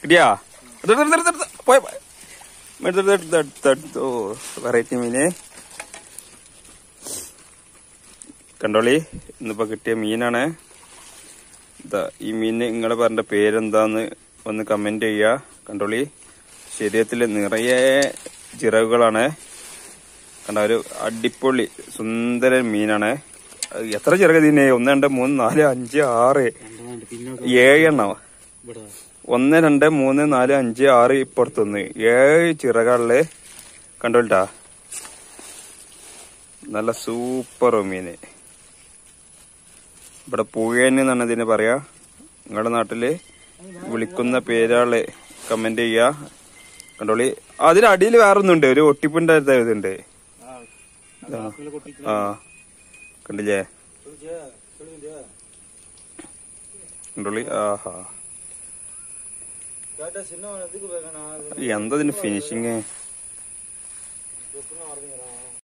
കിട്ടിയാ എടുത്ത് എടുത്ത് എടുത്ത് എടുത്ത്. പോയ പോയ. എടുത്ത് എടുത്ത് എടുത്ത് എടുത്ത്. ഓ വെറൈറ്റി മീന് കണ്ടോളി ഇന്നിപ്പോ കിട്ടിയ മീനാണ് ഇതാ ഈ മീനിന് നിങ്ങളെ പറഞ്ഞ പേരെന്താന്ന് ഒന്ന് കമന്റ് ചെയ്യുക കണ്ടോളി ശരീരത്തിൽ നിറയെ ചിറകുകളാണ് കണ്ട ഒരു അടിപൊളി സുന്ദര മീനാണ് അത് എത്ര ചിറക് ഇതിനെ ഒന്ന് രണ്ട് മൂന്ന് നാല് അഞ്ച് ആറ് ഏഴ് എണ്ണം ഒന്ന് രണ്ട് മൂന്ന് നാല് അഞ്ച് ആറ് ഇപ്പുറത്തൊന്ന് ഏഴ് ചിറകളില് കണ്ടോട്ടാ നല്ല സൂപ്പർ മീന് ഇവിടെ പുഴേന് എന്നാണ് ഇതിന് പറയാ നിങ്ങളുടെ നാട്ടില് വിളിക്കുന്ന പേരാള് കമന്റ് ചെയ്യാ കണ്ടോളി അതിനടിയിൽ വേറൊന്നുണ്ട് ഒരു ഒട്ടിപ്പിന്റെ ഇതുണ്ട് ആ കണ്ടില്ലേ കണ്ടോളി ആഹാ എന്താ ഇതിന് ഫിനിഷിങ്